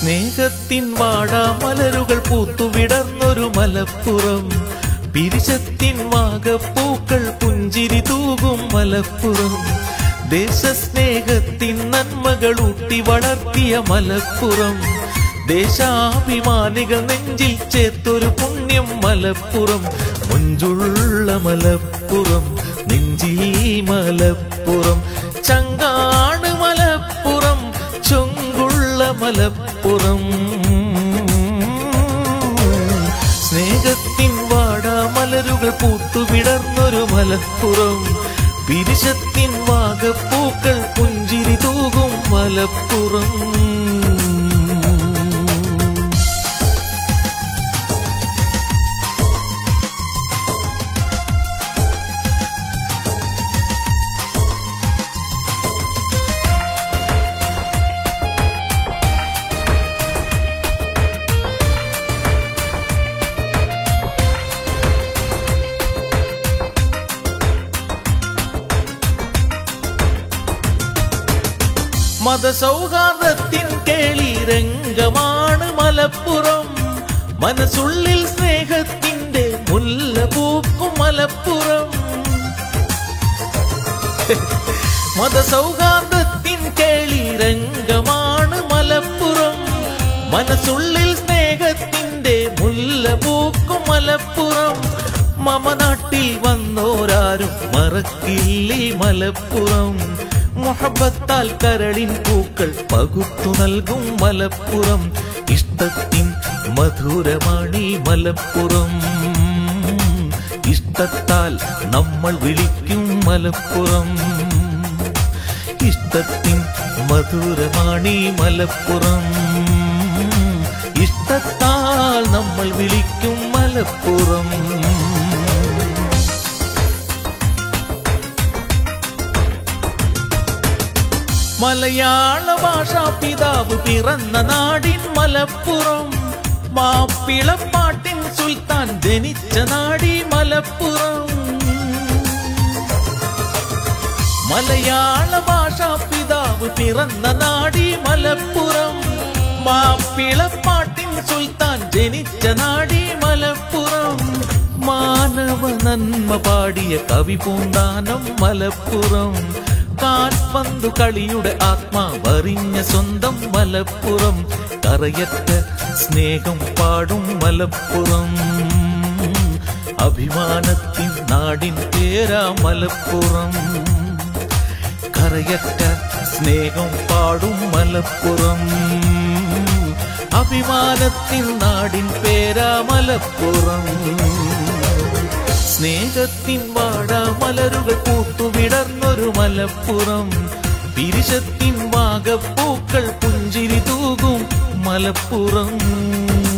സ്നേഹത്തിൻ വാടാമലരുകൾ പൂത്തുവിടർന്നൊരു മലപ്പുറം പിരിശത്തിൻ വാഗപ്പൂക്കൾ പുഞ്ചിരി തൂകും മലപ്പുറം ദേശസ്നേഹത്തിൻ നന്മകൾ ഊട്ടി വളർത്തിയ മലപ്പുറം ദേശാഭിമാനികൾ നെഞ്ചിൽ ചേർത്തൊരു പുണ്യം മലപ്പുറം മുഞ്ചുള്ള മലപ്പുറം നെഞ്ചിൽ മലപ്പുറം ചങ്കാണ് മലപ്പുറം ചൊങ്കുള്ള മലപ്പുറം സ്നേഹത്തിൻ വാടാമലരുകൾ പൂത്തുവിടർന്നൊരു മലപ്പുറം പിരിശത്തിൻ വാഗപ്പൂക്കൾ പുഞ്ചിരി തൂകും മലപ്പുറം മതസൗഹാർദ്ദത്തിൻ കേളി രംഗമാണ് മലപ്പുറം മനസ്സുള്ളിൽ സ്നേഹത്തിന്റെ മുല്ല പൂക്കും മലപ്പുറം മതസൗഹാർദ്ദത്തിൻ കേളി രംഗമാണ് മലപ്പുറം മനസ്സുള്ളിൽ സ്നേഹത്തിന്റെ മുല്ല പൂക്കും മലപ്പുറം മമ നാട്ടിൽ വന്നോരാരും മറക്കില്ലേ മലപ്പുറം മുഹബത്താൽ കരളിൻ പൂക്കൾ പകുത്തു നൽകും മലപ്പുറം ഇഷ്ടത്തിൻ മധുരമാണി മലപ്പുറം ഇഷ്ടത്താൽ നമ്മൾ വിളിക്കും മലപ്പുറം ഇഷ്ടത്തിൻ മധുരമാണി മലപ്പുറം ഇഷ്ടത്താൽ നമ്മൾ വിളിക്കും മലപ്പുറം മലയാള ഭാഷാ പിതാവ് പിറന്ന നാടിൻ മലപ്പുറം മാപ്പിളപ്പാട്ടിൻ സുൽത്താൻ ജനിച്ച നാടി മലപ്പുറം മലയാള ഭാഷാ പിതാവ് പിറന്ന നാടി മലപ്പുറം മാപ്പിളപ്പാട്ടിൻ സുൽത്താൻ ജനിച്ച നാടി മലപ്പുറം മാനവ നന്മ പാടിയ കവി പൂന്താനം മലപ്പുറം കാൽപന്തു കളിയുടെ ആത്മാവറിഞ്ഞ സ്വന്തം മലപ്പുറം കറയറ്റ സ്നേഹം പാടും മലപ്പുറം അഭിമാനത്തിൻ നാടിൻ പേരാ മലപ്പുറം കറയറ്റ സ്നേഹം പാടും മലപ്പുറം അഭിമാനത്തിൻ നാടിൻ പേരാ മലപ്പുറം സ്നേഹത്തിൻ വാടാമലരുകൾ പൂത്തുവിടർന്നൊരു മലപ്പുറം പിരിശത്തിൻ വാഗപ്പൂക്കൾ പുഞ്ചിരി തൂകും മലപ്പുറം